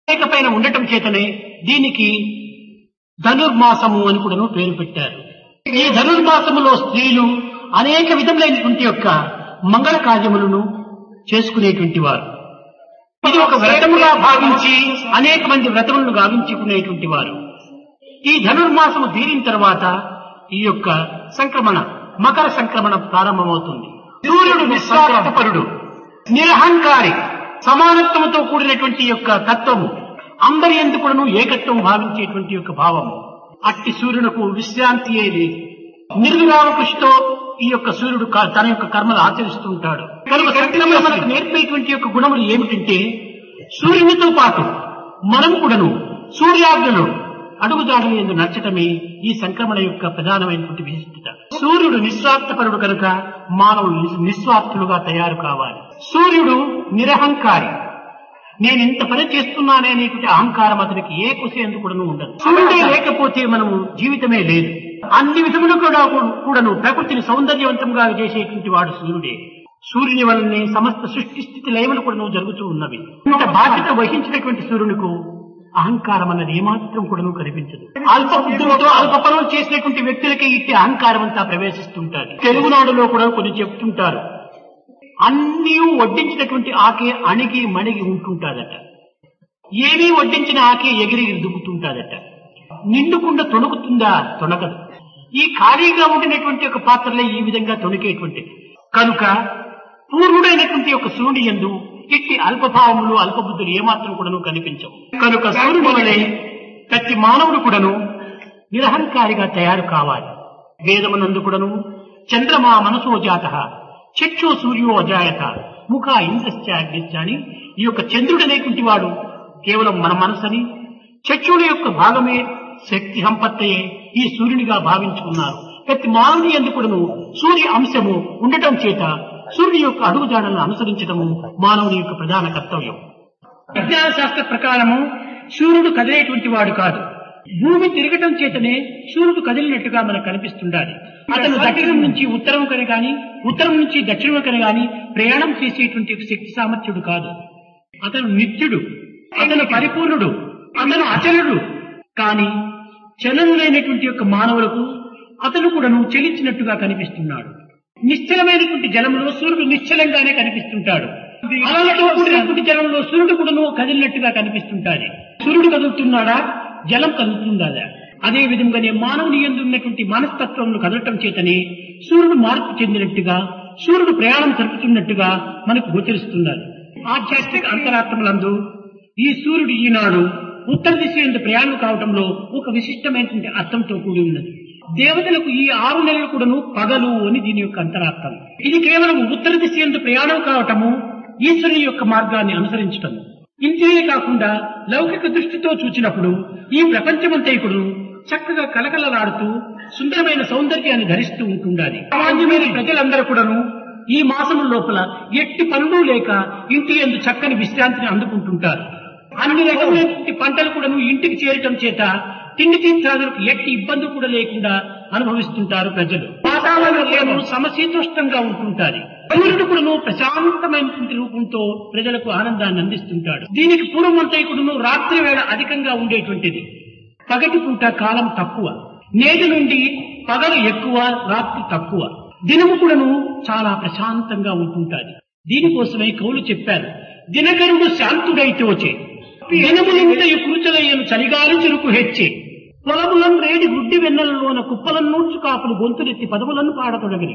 రేఖ పైన ఉండటం చేతనే దీనికి ధనుర్మాసము అని కూడాను పేరు పెట్టారు ఈ ధనుర్మాసములో స్త్రీలు అనేక విధములైనటువంటి యొక్క మంగళ కార్యములను చేసుకునేటువంటి వారు ఇది ఒక వ్రతముగా భావించి అనేక మంది వ్రతములను గావించుకునేటువంటి వారు ఈ ధనుర్మాసము తీరిన తర్వాత ఈ యొక్క సంక్రమణ మకర సంక్రమణ ప్రారంభమవుతుంది సూర్యుడు నిస్వార్థపరుడు నిరహంకారి సమానత్వముతో కూడినటువంటి యొక్క తత్వము అందరి ఎందుకును ఏకత్వం భావించేటువంటి యొక్క భావము అట్టి సూర్యునకు విశ్రాంతి ఏది నిర్విరామ కృషితో ఈ యొక్క సూర్యుడు క- తన యొక్క కర్మలు ఆచరిస్తూ ఉంటాడు కనుక సంక్రమణ మనకు నేర్పేటువంటి యొక్క గుణములు ఏమిటంటే సూర్యునితో పాటు మనం కూడాను సూర్యాగ్నులు అడుగుదాడులు ఎందు నచ్చటమే ఈ సంక్రమణ యొక్క ప్రధానమైనటువంటి విశిష్టత సూర్యుడు నిస్వార్థపరుడు కనుక మానవులు నిస్- నిస్వార్థులుగా తయారు కావాలి సూర్యుడు నిరహంకారి నేను ఇంత పని చేస్తున్నానే అనేటువంటి అహంకారం అతనికి ఏ కుసేందుకు కూడాను ఉండదు సూర్యుడే లేకపోతే మనము జీవితమే లేదు అన్ని విధములు కూడా కూడాను ప్రకృతిని సౌందర్యవంతంగా చేసేటువంటి వాడు సూర్యుడే సూర్యుని వలనే సమస్త సృష్టి స్థితి లయములు కూడా జరుగుతూ ఉన్నవి ఇంత బాధ్యత వహించినటువంటి సూర్యునికు అహంకారం అన్నది ఏమాత్రం కూడాను కనిపించదు అల్ప బుద్ధులతో అల్ప పనులు చేసినటువంటి వ్యక్తులకి ఇట్టి అహంకారం అంతా ప్రవేశిస్తుంటారు తెలుగునాడులో కూడా కొన్ని చెప్తుంటారు అన్నీ వడ్డించినటువంటి ఆకే అణిగి మణిగి ఉంటుంటాదట ఏమీ వడ్డించిన ఆకే ఎగిరి దుబ్బుతుంటాదట నిండుకుండా తొణుకుతుందా తొణకదు ఈ ఖాళీగా ఉండినటువంటి ఒక పాత్రలే ఈ విధంగా తొణికేటువంటి కనుక పూర్వుడైనటువంటి ఒక సూర్యుడి ఎందు ఇట్టి అల్పభావములు అల్పబుద్ధులు ఏమాత్రం కూడాను కనిపించవు కనుక సూర్యుడి వలె ప్రతి మానవుడు కూడాను నిరహంకారిగా తయారు కావాలి వేదమునందు కూడాను చంద్రమా మనసో జాత చక్షు సూర్యో అజాయత ముఖ ఇంద్రశ్చ అగ్నిశ్చ అని ఈ యొక్క చంద్రుడు అనేటువంటి వాడు కేవలం మన మనసని చక్షుల యొక్క భాగమే శక్తి సంపత్తయే ఈ సూర్యునిగా భావించుకున్నారు ప్రతి మానవుని ఎందుకును సూర్య అంశము ఉండటం చేత సూర్యుని యొక్క అడుగుజాడలను అనుసరించడము మానవుని యొక్క ప్రధాన కర్తవ్యం విజ్ఞాన శాస్త్ర ప్రకారము సూర్యుడు కదిలేటువంటి వాడు కాదు భూమి తిరగటం చేతనే సూర్యుడు కదిలినట్టుగా మనకు కనిపిస్తుండాలి అతను దక్షిణం నుంచి ఉత్తరం కని గాని ఉత్తరం నుంచి దక్షిణం కని గాని ప్రయాణం చేసేటువంటి ఒక శక్తి సామర్థ్యుడు కాదు అతను నిత్యుడు అతను పరిపూర్ణుడు అతను అచలుడు కాని చలనం లేనటువంటి యొక్క మానవులకు అతను కూడాను చలించినట్టుగా కనిపిస్తున్నాడు నిశ్చలమైనటువంటి జలంలో సూర్యుడు నిశ్చలంగానే కనిపిస్తుంటాడు అలలతో కూడినటువంటి జలంలో సూర్యుడు కూడాను కదిలినట్టుగా కనిపిస్తుంటాడు సూర్యుడు కదులుతున్నాడా జలం కదులుతుందా అదే విధంగానే మానవుని ఎందు ఉన్నటువంటి మనస్తత్వంను కదలటం చేతనే సూర్యుడు మార్పు చెందినట్టుగా సూర్యుడు ప్రయాణం జరుపుతున్నట్టుగా మనకు గోచరిస్తున్నారు ఆధ్యాత్మిక అంతరాత్మలందు ఈ సూర్యుడు ఈనాడు ఉత్తర దిశ ఎందు ప్రయాణం కావటంలో ఒక విశిష్టమైనటువంటి అర్థంతో కూడి ఉన్నది దేవతలకు ఈ ఆరు నెలలు కూడాను పగలు అని దీని యొక్క అంతరార్థం ఇది కేవలం ఉత్తర దిశ ఎందు ప్రయాణం కావటము ఈశ్వరుని యొక్క మార్గాన్ని అనుసరించటం ఇంతే కాకుండా లౌకిక దృష్టితో చూచినప్పుడు ఈ ప్రపంచమంతైకుడు చక్కగా కలకలలాడుతూ సుందరమైన సౌందర్యాన్ని ధరిస్తూ ఉంటుండాలి సామాన్యమైన ప్రజలందరూ కూడాను ఈ మాసము లోపల ఎట్టి పనులు లేక ఇంటి ఎందు చక్కని విశ్రాంతిని అందుకుంటుంటారు అన్ని రకమైనటువంటి పంటలు కూడాను ఇంటికి చేరటం చేత తిండి తీర్థాదులకు ఎట్టి ఇబ్బంది కూడా లేకుండా అనుభవిస్తుంటారు ప్రజలు వాతావరణం సమశీతోష్ణంగా ఉంటుంటారు సూర్యుడు కూడాను ప్రశాంతమైనటువంటి రూపంతో ప్రజలకు ఆనందాన్ని అందిస్తుంటాడు దీనికి పూర్వమంతైకుడును రాత్రి వేళ అధికంగా ఉండేటువంటిది పగటి పూట కాలం తక్కువ నేటి నుండి పగలు ఎక్కువ రాత్రి తక్కువ దినము కూడాను చాలా ప్రశాంతంగా ఉంటుంటాది దీనికోసమే కవులు చెప్పారు దినకరుడు శాంతుడైతోచే దినములింతయు కురుచలయ్యను చలిగాలి చెరుకు హెచ్చే పొలములను రేడి గుడ్డి వెన్నెలలోన కుప్పలను నూడ్చు కాపులు గొంతులెత్తి పదములను పాడతొడగిరి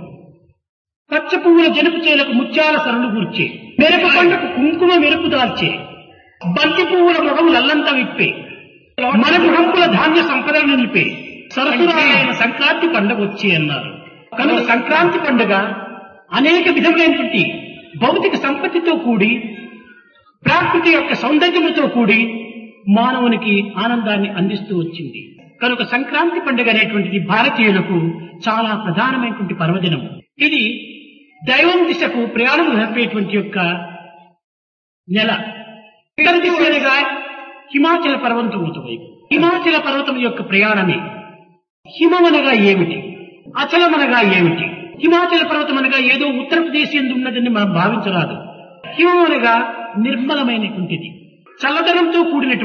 పచ్చ పువ్వుల జనుపు చేలకు ముత్యాల సరళు కూర్చే మెరప పంటకు కుంకుమ మెరుపు దాల్చే బంతి పువ్వుల మొగములు అల్లంతా విప్పే మనకు హంపుల ధాన్య సంపదలు నిలిపే సరసురాలైన సంక్రాంతి పండుగ వచ్చి అన్నారు కనుక సంక్రాంతి పండుగ అనేక విధములైనటువంటి భౌతిక సంపత్తితో కూడి ప్రాకృతి యొక్క సౌందర్యముతో కూడి మానవునికి ఆనందాన్ని అందిస్తూ వచ్చింది కనుక సంక్రాంతి పండుగ అనేటువంటిది భారతీయులకు చాలా ప్రధానమైనటువంటి పర్వదినం ఇది దైవం దిశకు ప్రయాణం జరిపేటువంటి యొక్క నెల ఉత్తర దిశ అనగా హిమాచల పర్వతం వైపు హిమాచల పర్వతం యొక్క ప్రయాణమే హిమమనగా ఏమిటి అచలమనగా ఏమిటి హిమాచల పర్వతం అనగా ఏదో ఉత్తరప్రదేశ్ ఎందు ఉన్నదని మనం భావించరాదు హిమం అనగా నిర్మలమైనటువంటిది చల్లదనంతో కూడినటువంటి